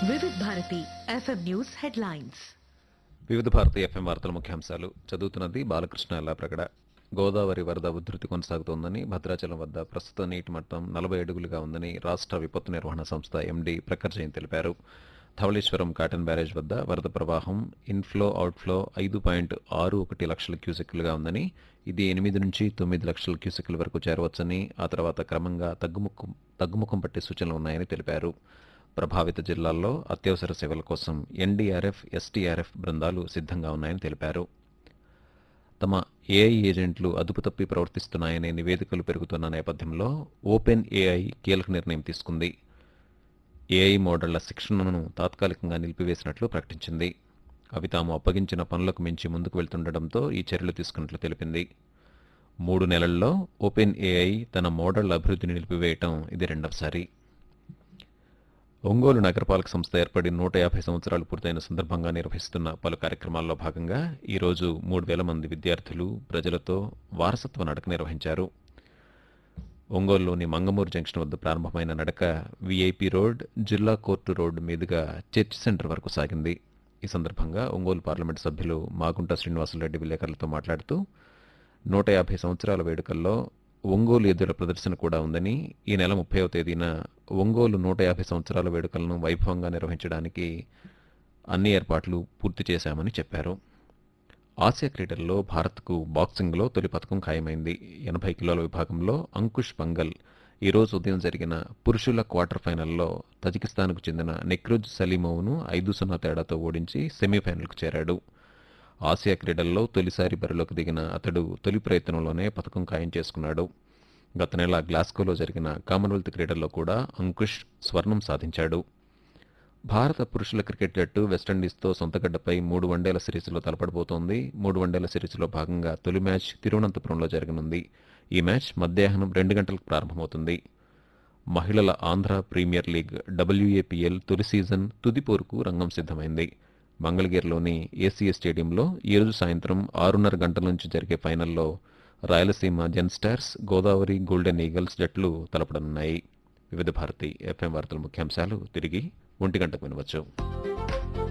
వివిధ Bharati FM news headlines వివిధ భారతీయ FM వార్తల ముఖ్యాంశాలు చదువుతున్నది బాలకృష్ణ ఎల్లాప్రగడ గోదావరి వరద ఉధృతి కొనసాగుతోందని భద్రాచలం వద్ద ప్రస్తుత నీటి మట్టం నలభై అడుగులుగా ఉందని రాష్ట్ర విపత్తు నిర్వహణ సంస్థ ఎండీ ప్రఖర్ జైన్ తెలిపారు ధవళేశ్వరం కాటన్ బ్యారేజ్ వద్ద వరద ప్రవాహం ఇన్ఫ్లో అవుట్ఫ్లో ఐదు పాయింట్ ఆరు ఒకటి లక్షల క్యూసెక్కులుగా ఉందని ఇది ఎనిమిది నుంచి తొమ్మిది లక్షల క్యూసెక్కుల వరకు చేరవచ్చని ఆ తర్వాత క్రమంగా తగ్గుముఖం తగ్గుముఖం పట్టే సూచనలు ఉన్నాయని తెలిపారు ప్రభావిత జిల్లాల్లో అత్యవసర సేవల కోసం ఎన్డీఆర్ఎఫ్ ఎస్టీఆర్ఎఫ్ బృందాలు సిద్ధంగా ఉన్నాయని తెలిపారు తమ ఏఐ ఏజెంట్లు అదుపు తప్పి ప్రవర్తిస్తున్నాయనే నివేదికలు పెరుగుతున్న నేపథ్యంలో ఓపెన్ ఏఐ కీలక నిర్ణయం తీసుకుంది ఏఐ మోడళ్ల శిక్షణను తాత్కాలికంగా నిలిపివేసినట్లు ప్రకటించింది అవి తాము అప్పగించిన పనులకు మించి ముందుకు వెళ్తుండటంతో ఈ చర్యలు తీసుకున్నట్లు తెలిపింది మూడు నెలల్లో ఓపెన్ ఏఐ తన మోడళ్ల అభివృద్ధిని నిలిపివేయటం ఇది రెండవసారి ఒంగోలు నగరపాలక సంస్థ ఏర్పడి నూట యాభై సంవత్సరాలు పూర్తయిన సందర్భంగా నిర్వహిస్తున్న పలు కార్యక్రమాల్లో భాగంగా ఈరోజు మూడు వేల మంది విద్యార్థులు ప్రజలతో వారసత్వ నడక నిర్వహించారు ఒంగోలులోని మంగమూరు జంక్షన్ వద్ద ప్రారంభమైన నడక వీఐపీ రోడ్ జిల్లా కోర్టు రోడ్డు మీదుగా చర్చ్ సెంటర్ వరకు సాగింది ఈ సందర్భంగా ఒంగోలు పార్లమెంటు సభ్యులు మాగుంట శ్రీనివాసులరెడ్డి విలేకరులతో మాట్లాడుతూ నూట యాభై సంవత్సరాల వేడుకల్లో ఒంగోలు ఎద్దుల ప్రదర్శన కూడా ఉందని ఈ నెల ముప్పైవ తేదీన ఒంగోలు నూట యాభై సంవత్సరాల వేడుకలను వైభవంగా నిర్వహించడానికి అన్ని ఏర్పాట్లు పూర్తి చేశామని చెప్పారు ఆసియా క్రీడల్లో భారత్కు బాక్సింగ్లో తొలి పథకం ఖాయమైంది ఎనభై కిలోల విభాగంలో అంకుష్ పంగల్ ఈరోజు ఉదయం జరిగిన పురుషుల క్వార్టర్ ఫైనల్లో తజికిస్తాన్కు చెందిన నెక్రోజ్ సలీమోవ్ను ఐదు సున్నా తేడాతో ఓడించి సెమీఫైనల్కు చేరాడు ఆసియా క్రీడల్లో తొలిసారి బరిలోకి దిగిన అతడు తొలి ప్రయత్నంలోనే పథకం ఖాయం చేసుకున్నాడు గత నెల గ్లాస్గోలో జరిగిన కామన్వెల్త్ క్రీడల్లో కూడా అంకుష్ స్వర్ణం సాధించాడు భారత పురుషుల క్రికెట్ జట్టు వెస్టిండీస్తో సొంతగడ్డపై మూడు వన్డేల సిరీస్లో తలపడబోతోంది మూడు వన్డేల సిరీస్లో భాగంగా తొలి మ్యాచ్ తిరువనంతపురంలో జరగనుంది ఈ మ్యాచ్ మధ్యాహ్నం రెండు గంటలకు ప్రారంభమవుతుంది మహిళల ఆంధ్ర ప్రీమియర్ లీగ్ డబ్ల్యూఏపీఎల్ తొలి సీజన్ తుది పోరుకు రంగం సిద్ధమైంది మంగళగిరిలోని ఏసీఏ స్టేడియంలో ఈరోజు సాయంత్రం ఆరున్నర గంటల నుంచి జరిగే ఫైనల్లో Rayalaseema Zen Stars Godavari Golden Eagles జట్లు తలపడనున్నాయి వివిధ భారతి ఎఫ్ఎం వార్తల ముఖ్యాంశాలు తిరిగి ఒంటి గంటకు వినవచ్చు